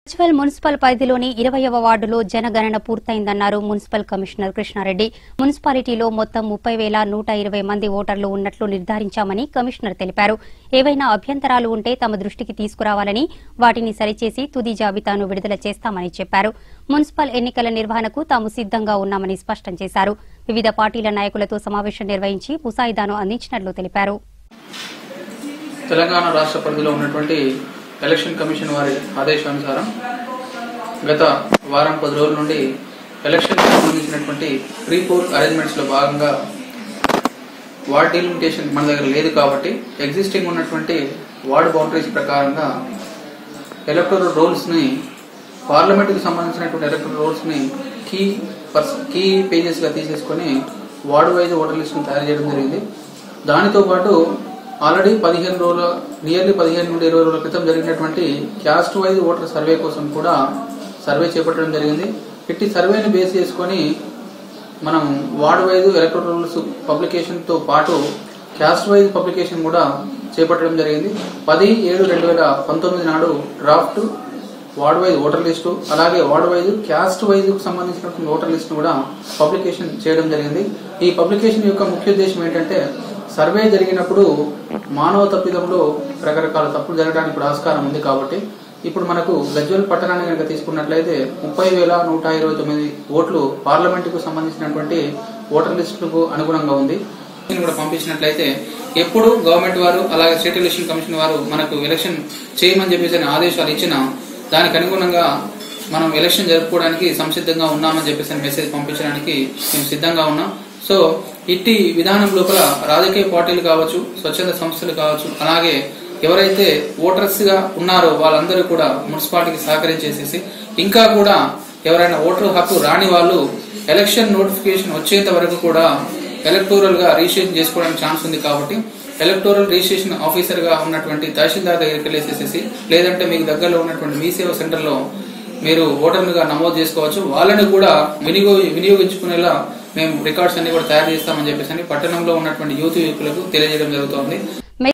municipal municipal పరిధిలోని ఇరవయవ వార్డులో జనగణన పూర్తయిందన్నారు మున్సిపల్ కమిషనర్ కృష్ణారెడ్డి మున్సిపాలిటీలో మొత్తం ముప్పై వేల నూట ఇరవై మంది ఓటర్లు ఉన్నట్లు నిర్ధారించామని కమిషనర్ తెలిపారు ఏవైనా అభ్యంతరాలు ఉంటే తమ దృష్టికి తీసుకురావాలని వాటిని సరిచేసి తుది జాబితాను విడుదల చేస్తామని చెప్పారు మున్సిపల్ ఎన్నికల నిర్వహణకు తాము సిద్దంగా ఉన్నామని స్పష్టం చేశారు వివిధ పార్టీల నాయకులతో సమావేశం నిర్వహించి ముసాయిదాను అందించినట్లు తెలిపారు తెలంగాణ రాష్ట్ర పరిధిలో ఉన్నటువంటి ఎలక్షన్ కమిషన్ వారి ఆదేశానుసారం గత వారం పది రోజుల నుండి ఎలక్షన్ సంబంధించినటువంటి ప్రీ పోల్ అరేంజ్మెంట్స్లో భాగంగా వార్డ్ డీలిమిటేషన్ మన దగ్గర లేదు కాబట్టి ఎగ్జిస్టింగ్ ఉన్నటువంటి వార్డ్ బౌండరీస్ ప్రకారంగా ఎలక్టోరల్ రోల్స్ని పార్లమెంట్కి సంబంధించినటువంటి ఎలక్టోరల్ రోల్స్ని కీ పర్స్ కీ పేజెస్గా తీసేసుకొని వార్డు వైజ్ ఓటర్ లిస్ట్ని తయారు చేయడం జరిగింది దానితో పాటు ఆల్రెడీ పదిహేను రోజుల నియర్లీ పదిహేను నుండి ఇరవై రోజుల క్రితం జరిగినటువంటి క్యాస్ట్ వైజ్ ఓటర్ సర్వే కోసం కూడా సర్వే చేపట్టడం జరిగింది ఇట్టి సర్వేని బేస్ చేసుకొని మనం వార్డ్ వైజ్ ఎలక్ట్రల్ రూల్స్ పబ్లికేషన్తో పాటు క్యాస్ట్ వైజ్ పబ్లికేషన్ కూడా చేపట్టడం జరిగింది పది ఏడు రెండు వేల పంతొమ్మిది నాడు draft ward wise voter list అలాగే వార్డ్ వైజ్ క్యాస్ట్ వైజ్ కు సంబంధించినటువంటి ఓటర్ లిస్ట్ కూడా పబ్లికేషన్ చేయడం జరిగింది ఈ పబ్లికేషన్ యొక్క ముఖ్య ఉద్దేశం ఏంటంటే సర్వే జరిగినప్పుడు మానవ తప్పిదంలో రకరకాల తప్పులు జరగడానికి కూడా ఆస్కారం ఉంది కాబట్టి ఇప్పుడు మనకు గజ్వల్ పట్టణాన్ని కనుక తీసుకున్నట్లయితే ముప్పై వేల నూట ఇరవై తొమ్మిది ఓట్లు పార్లమెంటుకు సంబంధించినటువంటి ఓటర్ లిస్టులకు అనుగుణంగా ఉంది దీన్ని కూడా పంపించినట్లయితే ఎప్పుడు గవర్నమెంట్ వారు అలాగే స్టేట్ ఎలక్షన్ కమిషన్ వారు మనకు ఎలక్షన్ చేయమని చెప్పేసి ఆదేశాలు ఇచ్చిన దానికి అనుగుణంగా మనం ఎలక్షన్ జరుపుకోవడానికి సంసిద్ధంగా ఉన్నామని చెప్పేసి మెసేజ్ పంపించడానికి మేము సిద్ధంగా ఉన్నాం సో ఇట్టి విధానం లోపల రాజకీయ పార్టీలు కావచ్చు స్వచ్ఛంద సంస్థలు కావచ్చు అలాగే ఎవరైతే ఓటర్స్ గా ఉన్నారో వాళ్ళందరూ కూడా మున్సిపాలిటీకి సహకరించేసేసి ఇంకా కూడా ఎవరైనా ఓటర్ హక్కు రాని వాళ్ళు ఎలక్షన్ నోటిఫికేషన్ వచ్చేంత వరకు కూడా ఎలక్టోరల్ గా రిజిస్ట్రేషన్ చేసుకోవడానికి ఛాన్స్ ఉంది కాబట్టి ఎలక్టోరల్ రిజిస్ట్రేషన్ ఆఫీసర్ గా ఉన్నటువంటి తహసీల్దార్ దగ్గరికి వెళ్ళేసేసి లేదంటే మీకు దగ్గరలో ఉన్నటువంటి మీ సేవ సెంటర్ లో మీరు ఓటర్లుగా నమోదు చేసుకోవచ్చు వాళ్ళని కూడా వినియోగ వినియోగించుకునేలా మేము రికార్డ్స్ అన్ని కూడా తయారు చేస్తామని చెప్పేసి అని పట్టణంలో ఉన్నటువంటి యూత్ యువకులకు తెలియజేయడం జరుగుతోంది